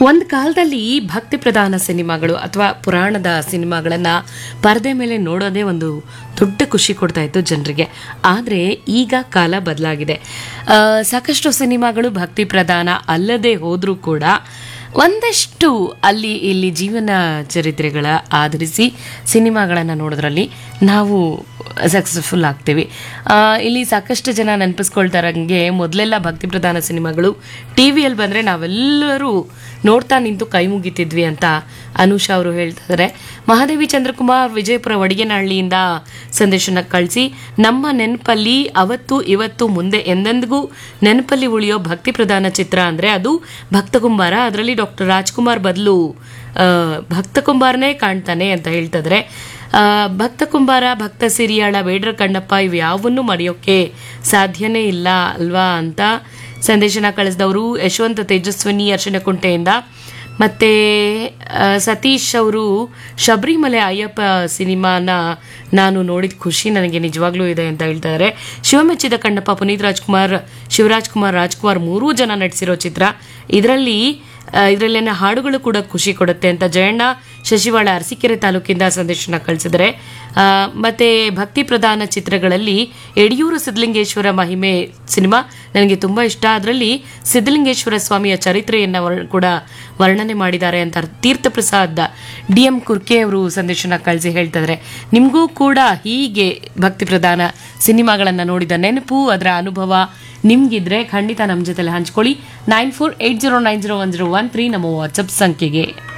ಒಂದು ಕಾಲದಲ್ಲಿ ಭಕ್ತಿ ಪ್ರಧಾನ ಸಿನಿಮಾಗಳು ಅಥವಾ ಪುರಾಣದ ಸಿನಿಮಾಗಳನ್ನ ಪರದೆ ಮೇಲೆ ನೋಡೋದೇ ಒಂದು ದೊಡ್ಡ ಖುಷಿ ಕೊಡ್ತಾ ಇತ್ತು ಜನರಿಗೆ ಆದರೆ ಈಗ ಕಾಲ ಬದಲಾಗಿದೆ ಆ, ಸಾಕಷ್ಟು ಸಿನಿಮಾಗಳು ಭಕ್ತಿ ಪ್ರಧಾನ ಅಲ್ಲದೆ ಹೋದರೂ ಕೂಡ ಒಂದಷ್ಟು ಅಲ್ಲಿ ಇಲ್ಲಿ ಜೀವನ ಚರಿತ್ರೆಗಳ ಆಧರಿಸಿ ಸಿನಿಮಾಗಳನ್ನು ನೋಡೋದ್ರಲ್ಲಿ ನಾವು ಸಕ್ಸಸ್ಫುಲ್ ಆಗ್ತೀವಿ ಆ, ಇಲ್ಲಿ ಸಾಕಷ್ಟು ಜನ ನೆನಪಿಸ್ಕೊಳ್ತಾರಂಗೆ ಮೊದಲೆಲ್ಲ ಭಕ್ತಿ ಪ್ರಧಾನ ಸಿನಿಮಾಗಳು ಟಿ ವಿಯಲ್ಲಿ ಬಂದರೆ ನಾವೆಲ್ಲರೂ ನೋಡ್ತಾ ನಿಂತು ಕೈ ಮುಗಿತಿದ್ವಿ ಅಂತ ಅನುಷಾ ಅವರು ಹೇಳ್ತಿದ್ದಾರೆ ಮಹಾದೇವಿ ಚಂದ್ರಕುಮಾರ್ ವಿಜಯಪುರ ವಡಿಗೇನಹಳ್ಳಿಯಿಂದ ಸಂದೇಶನ ಕಳಿಸಿ ನಮ್ಮ ನೆನಪಲ್ಲಿ ಅವತ್ತು ಇವತ್ತು ಮುಂದೆ ಎಂದೆಂದಿಗೂ ನೆನಪಲ್ಲಿ ಉಳಿಯೋ ಭಕ್ತಿ ಪ್ರಧಾನ ಚಿತ್ರ ಅಂದರೆ ಅದು ಭಕ್ತ ಕುಂಬಾರ ಅದರಲ್ಲಿ ಡಾಕ್ಟರ್ ರಾಜ್ಕುಮಾರ್ ಬದಲು ಭಕ್ತ ಕುಂಬಾರನೇ ಕಾಣ್ತಾನೆ ಅಂತ ಹೇಳ್ತಿದ್ರೆ ಆ, ಭಕ್ತ ಕುಂಬಾರ ಭಕ್ತ ಸಿರಿಯಾಳ ಬೇಡ್ರ ಕಣ್ಣಪ್ಪ ಇವು ಯಾವನ್ನೂ ಮರೆಯೋಕೆ ಸಾಧ್ಯನೇ ಇಲ್ಲ ಅಲ್ವಾ ಅಂತ ಸಂದೇಶನ ಕಳಿಸಿದವರು ಯಶವಂತ ತೇಜಸ್ವಿನಿ ಅರ್ಶನಕುಂಟೆಯಿಂದ ಮತ್ತೆ ಆ, ಸತೀಶ್ ಅವರು ಶಬರಿಮಲೆ ಅಯ್ಯಪ್ಪ ಸಿನಿಮಾನ ನಾನು ನೋಡಿದ ಖುಷಿ ನನಗೆ ನಿಜವಾಗ್ಲೂ ಇದೆ ಅಂತ ಹೇಳ್ತಾರೆ ಶಿವಮೆಚ್ಚಿದ ಕಣ್ಣಪ್ಪ ಪುನೀತ್ ರಾಜ್ಕುಮಾರ್ ಶಿವರಾಜ್ ಕುಮಾರ್ ರಾಜ್ಕುಮಾರ್ ಮೂರೂ ಜನ ನಟಿಸಿರೋ ಚಿತ್ರ ಇದರಲ್ಲಿ ಇದರಲ್ಲಿನ ಹಾಡುಗಳು ಕೂಡ ಖುಷಿ ಕೊಡುತ್ತೆ ಅಂತ ಜಯಣ್ಣ ಶಶಿವಾಳ ಅರಸೀಕೆರೆ ತಾಲೂಕಿಂದ ಸಂದೇಶನ ಕಳಿಸಿದರೆ ಆ, ಮತ್ತೆ ಭಕ್ತಿ ಪ್ರಧಾನ ಚಿತ್ರಗಳಲ್ಲಿ ಯಡಿಯೂರು ಸಿದ್ಧಲಿಂಗೇಶ್ವರ ಮಹಿಮೆ ಸಿನಿಮಾ ನನಗೆ ತುಂಬ ಇಷ್ಟ ಅದರಲ್ಲಿ ಸಿದ್ಧಲಿಂಗೇಶ್ವರ ಸ್ವಾಮಿಯ ಚರಿತ್ರೆಯನ್ನು ವರ್- ಕೂಡ ವರ್ಣನೆ ಮಾಡಿದ್ದಾರೆ ಅಂತ ತೀರ್ಥ ಪ್ರಸಾದ್ ಡಿ ಎಂ ಕುರ್ಕೆ ಅವರು ಸಂದೇಶನ ಕಳಿಸಿ ಹೇಳ್ತಿದ್ದಾರೆ ನಿಮಗೂ ಕೂಡ ಹೀಗೆ ಭಕ್ತಿ ಪ್ರಧಾನ ಸಿನಿಮಾಗಳನ್ನು ನೋಡಿದ ನೆನಪು ಅದರ ಅನುಭವ ನಿಮ್ಗಿದ್ರೆ ಖಂಡಿತ ನಮ್ಮ ಜೊತೆಲಿ ಹಂಚ್ಕೊಳ್ಳಿ nine four eight zero nine zero one zero one three ನಮ್ಮ ವಾಟ್ಸಪ್ ಸಂಖ್ಯೆಗೆ